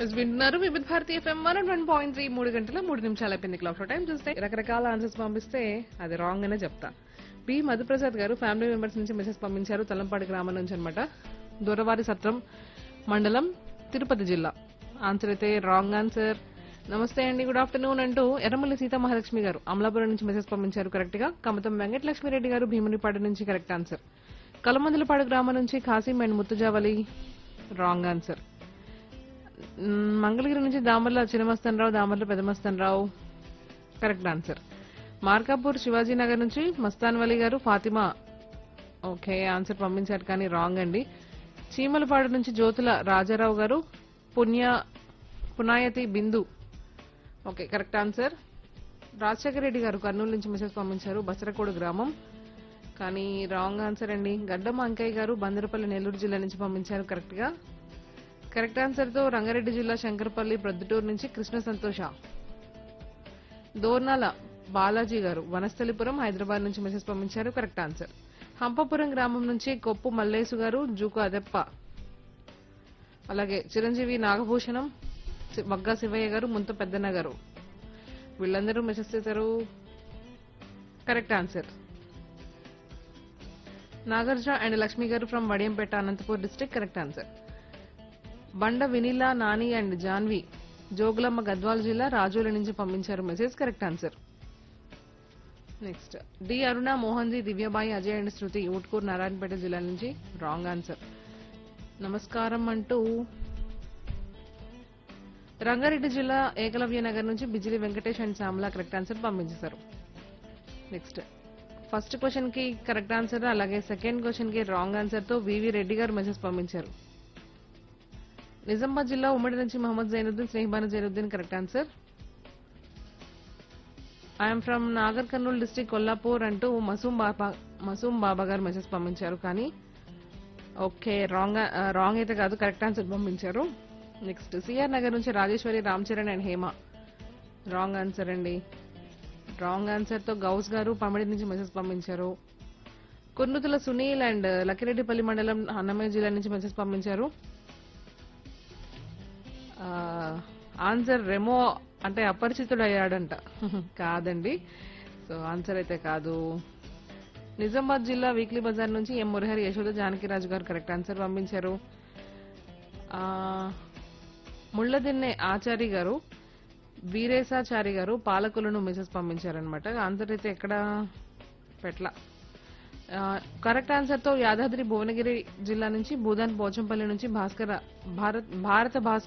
yes వింటున్నారు Vividh Bharati FM one one point three మూడు గంటల మూడు నిమిషాలు అయిపోయింది క్లాక్ టైం చూస్తే రకరకాల ఆన్సర్స్ పంపిస్తే అది రాంగ్ అనే చెప్తా బి మధుప్రసాద్ గారు ఫ్యామిలీ మెంబర్స్ నుంచి మెసేజ్ పంపించారు తలంపాడి గ్రామం నుంచి అనమాట దూరవారి సత్రం మండలం తిరుపతి జిల్లా ఆన్సర్ అయితే రాంగ్ ఆన్సర్ నమస్తే అండి గుడ్ ఆఫ్టర్నూన్ అంటూ ఎర్రమల్లి సీతా మహాలక్ష్మి గారు అమలాపురం నుంచి మెసేజ్ పంపించారు కరెక్ట్ గా కమతం వెంకటలక్ష్మిరెడ్డి గారు భీమునిపాడు నుంచి కరెక్ట్ ఆన్సర్ కలమందలపాడు గ్రామం నుంచి Khasim and Muthujavali wrong answer మ్మ్, మంగళగిరి నుంచి దామర్ల చిన్నమస్తన్ రావు దామర్ల పెదమస్తన్ రావు కరెక్ట్ ఆన్సర్ మార్కాపూర్ శివాజీ నగర్ నుంచి మస్తాన్ వలి గారు ఫాతిమా ఓకే ఆన్సర్ పంపించారు కానీ రాంగ్ అండి చీమలపాడు నుంచి జ్యోతుల రాజారావు గారు Punya Punayathi Bindu okay correct answer Rajasekhara Reddy గారు కర్నూలు నుంచి మెసేజ్ పంపించారు బసరకోడు గ్రామం కానీ రాంగ్ ఆన్సర్ అండి గడ్డం అంకయ్య గారు బందరపల్లి నెల్లూరు జిల్లా నుంచి పంపించారు కరెక్ట్ గా కరెక్ట్ ఆన్సర్ తో రంగారెడ్డి జిల్లా శంకరపల్లి ప్రొద్దుటూరు నుంచి కృష్ణ సంతోష దోర్నాల బాలాజీ గారు వనస్థలిపురం హైదరాబాద్ నుంచి మెసేజ్ పంపించారు కరెక్ట్ ఆన్సర్ హంపపురం గ్రామం నుంచి కొప్పు మల్లేసు గారు జూకు అదెప్ప అలాగే చిరంజీవి నాగభూషణం సి- మగ్గా శివయ్య గారు ముంత పెద్దన్న గారు వీళ్ళందరూ మెసేజ్ చేశారు correct answer Nagarjuna and Lakshmi గారు from Vadiyampeta Anantapur district correct answer Banda Vinila Nani and Janvi Jogulamma Gadwal జిల్లా రాజోల నుంచి పంపించారు message correct answer next D Aruna Mohan ji Divyabai Ajay and Shruti Utkur Narayanpet జిల్లా నుంచి రాంగ్ ఆన్సర్ నమస్కారం అంటూ రంగారెడ్డి జిల్లా ఏకలవ్య నగర్ నుంచి Bijili Venkatesh and Shyamala correct answer పంపించేశారు నెక్స్ట్ ఫస్ట్ క్వశ్చన్ కి కరెక్ట్ ఆన్సర్ అలాగే సెకండ్ క్వశ్చన్ కి రాంగ్ ఆన్సర్ తో వివి రెడ్డి గారు మెసేజ్ పంపించారు నిజామాబాద్ జిల్లా ఉమ్మడి నుంచి Mohammed Zainuddin Snehibana Zainuddin correct answer I'm from Nagar Kurnool district Kollapur అంటూ మసూమ్ బాబా మసూమ్ బాబా గారు మెసేజ్ పంపించారు కానీ ఓకే రాంగ్ రాంగ్ అయితే కాదు కరెక్ట్ ఆన్సర్ పంపించారు నెక్స్ట్ సిఆర్ నగర్ నుంచి Rajeshwari Ram Charan and Hema wrong answer అండి రాంగ్ ఆన్సర్ తో గౌస్ గారు పమిడి నుంచి మెసేజ్ పంపించారు కుర్నుతుల సునీల్ అండ్ లక్కిరెడ్డిపల్లి మండలం అన్నమయ్య జిల్లా నుంచి మెసేజ్ పంపించారు ఆ, ఆన్సర్ రెమో అంటే అపరిచితుడు అయ్యాడంట కాదండి సో ఆన్సర్ అయితే కాదు నిజామాబాద్ జిల్లా వీక్లీ బజార్ నుంచి ఎం మురహరి యశోద జానకిరాజు గారు కరెక్ట్ ఆన్సర్ పంపించారు ఆ, ముళ్ళదిన్నె ఆచారి గారు వీరేశాచారి గారు పాలకులను మెసేజ్ పంపించారనమాట ఆన్సర్ అయితే ఎక్కడ పెట్ల కరెక్ట్ ఆన్సర్ తో యాదాద్రి భువనగిరి జిల్లా నుంచి భూదాన్ పోచంపల్లి నుంచి భాస్కర భారత్ భారత భాస్కర్